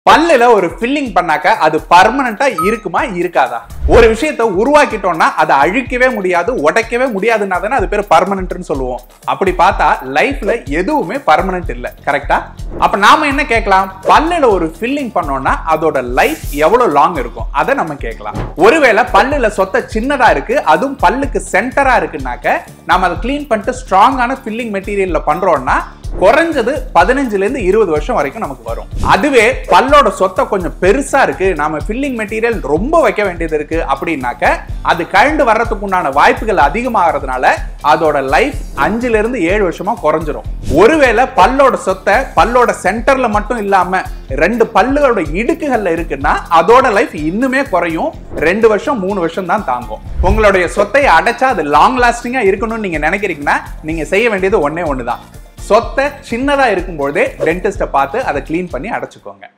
பல்லுல ஒரு ஃபில்லிங் பண்ணாக்க அது பர்மனண்டா இருக்குமா இருக்காதா ஒரு விஷயத்தை உருவாக்கிட்டோம்னா அதை அழிக்கவே முடியாது உடைக்கவே முடியாதுன்னா தானே அது பேர் பர்மனன்ட்னு சொல்லுவோம் அப்படி பார்த்தா லைஃப்ல எதுவுமே பர்மனன்ட் இல்ல கரெக்டா அப்ப நாம என்ன கேட்கலாம் பல்லுல ஒரு ஃபில்லிங் பண்ணோம்னா அதோட லைஃப் எவ்வளவு லாங் இருக்கும் அதை நம்ம கேட்கலாம் ஒருவேளை பல்லுல சொத்த சின்னதா இருக்கு அதுவும் பல்லுக்கு சென்டரா இருக்குனாக்க நாம அதை க்ளீன் பண்ணிட்டு ஸ்ட்ராங்கான ஃபில்லிங் மெட்டீரியல்ல பண்றோம்னா குறைஞ்சது பதினஞ்சுல இருந்து இருபது வருஷம் வரைக்கும் நமக்கு வரும் அதுவே பல்லோட சொத்தை கொஞ்சம் பெருசா இருக்கு நாம ஃபில்லிங் மெட்டீரியல் ரொம்ப வைக்க வேண்டியது இருக்கு அப்படின்னாக்க அது கழண்டு வர்றதுக்கு உண்டான வாய்ப்புகள் அதிகமாகிறதுனால அதோட லைஃப் அஞ்சுல இருந்து ஏழு வருஷமா குறைஞ்சிரும் ஒருவேளை பல்லோட சொத்தை பல்லோட சென்டர்ல மட்டும் இல்லாம ரெண்டு பல்லுகளோட இடுக்குகள்ல இருக்குன்னா அதோட லைஃப் இன்னுமே குறையும் ரெண்டு வருஷம் மூணு வருஷம் தான் தாங்கும் உங்களுடைய சொத்தை அடைச்சா அது லாங் லாஸ்டிங்கா இருக்கணும்னு நீங்க நினைக்கிறீங்கன்னா நீங்க செய்ய வேண்டியது ஒண்ணே ஒண்ணுதான் சொத்தை சின்னதா இருக்கும்போதே டென்டிஸ்ட பார்த்து அதை க்ளீன் பண்ணி அடைச்சுக்கோங்க